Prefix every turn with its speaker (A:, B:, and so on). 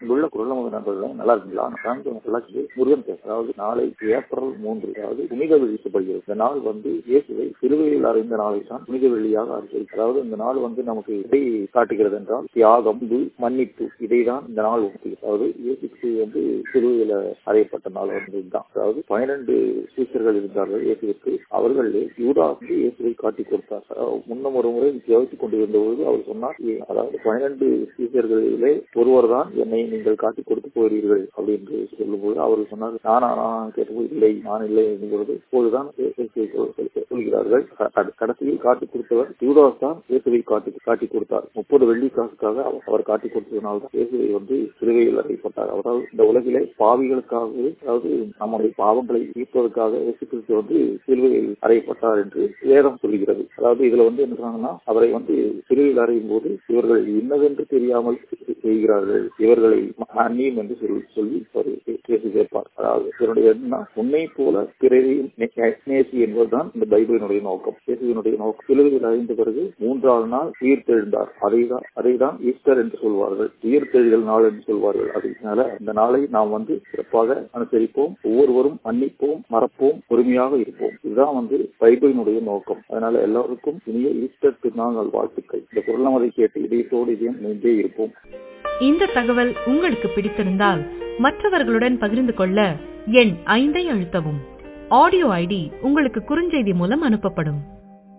A: உள்ள குரலமுக நண்பர்கள் நல்லா இருக்குங்களா நான் பொள்ளாச்சி முருகன் பேச அதாவது நாளை ஏப்ரல் மூன்று அதாவது புனித வெள்ளிப்படுகிறது இந்த நாள் வந்து இயேசுவை சிறுவையில் அறிந்த நாளை தான் புனித வெள்ளியாக அறிவிக்கிறது அதாவது இந்த நாள் வந்து நமக்கு இதை காட்டுகிறது என்றால் தியாகம் இது மன்னிப்பு இதை தான் இந்த நாள் உணர்த்துகிறது அதாவது இயேசுக்கு வந்து சிறுவையில அறையப்பட்ட நாள் வந்து இதுதான் அதாவது பன்னிரண்டு சீசர்கள் இருந்தார்கள் இயேசுவிற்கு அவர்கள் யூதா வந்து இயேசுவை காட்டி கொடுத்தார் அதாவது முன்னம் ஒரு முறை ஜெயித்துக் கொண்டிருந்த பொழுது அவர் சொன்னார் அதாவது பன்னிரண்டு சீசர்களிலே ஒருவர் தான் என்னை நீங்கள் காட்டி கொடுத்து போகிறீர்கள் அப்படின்னு சொல்லும்போது அவர் சொன்னார் நானா நான் கேட்டபோது இல்லை நான் இல்லை என்கிறது இப்போதுதான் சொல்கிறார்கள் கடைசியில் காட்டி கொடுத்தவர் யூதாஸ் தான் இயேசுவை காட்டி காட்டி கொடுத்தார் முப்பது வெள்ளி காசுக்காக அவர் காட்டி கொடுத்ததுனால தான் இயேசுவை வந்து சிறுவையில் அறையப்பட்டார் அவரால் இந்த உலகிலே பாவிகளுக்காகவே அதாவது நம்முடைய பாவங்களை ஈர்ப்பதற்காக இயேசு கிறிஸ்து வந்து சிலுவையில் அறையப்பட்டார் என்று வேதம் சொல்கிறது அதாவது இதுல வந்து என்ன சொன்னாங்கன்னா அவரை வந்து சிலுவையில் அறையும் போது இவர்கள் இன்னதென்று தெரியாமல் செய்கிறார்கள் இவர்களை அந்நியம் என்று சொல்லி சொல்லி பேசி கேட்பார் அதாவது இதனுடைய என்ன உன்னை போல பிறரையும் நேசி என்பதுதான் இந்த பைபிளினுடைய நோக்கம் இயேசுவினுடைய நோக்கம் சிலுவையில் அறிந்த பிறகு மூன்றாவது நாள் உயிர் தெழுந்தார் அதை தான் அதை தான் ஈஸ்டர் என்று சொல்வார்கள் உயிர் தெழுதல் நாள் என்று சொல்வார்கள் அதனால இந்த நாளை நாம் வந்து சிறப்பாக அனுசரிப்போம் ஒவ்வொருவரும் மன்னிப்போம் மறப்போம் பொறுமையாக இருப்போம் இதுதான் வந்து பைபிளினுடைய நோக்கம் அதனால எல்லாருக்கும் இனிய ஈஸ்டர் திருநாள் வாழ்த்துக்கள் இந்த குரலமதை கேட்டு இதயத்தோடு இதயம் நின்றே இருப்போம்
B: இந்த தகவல் உங்களுக்கு பிடித்திருந்தால் மற்றவர்களுடன் பகிர்ந்து கொள்ள எண் ஐந்தை அழுத்தவும் ஆடியோ ஐடி உங்களுக்கு குறுஞ்செய்தி மூலம் அனுப்பப்படும்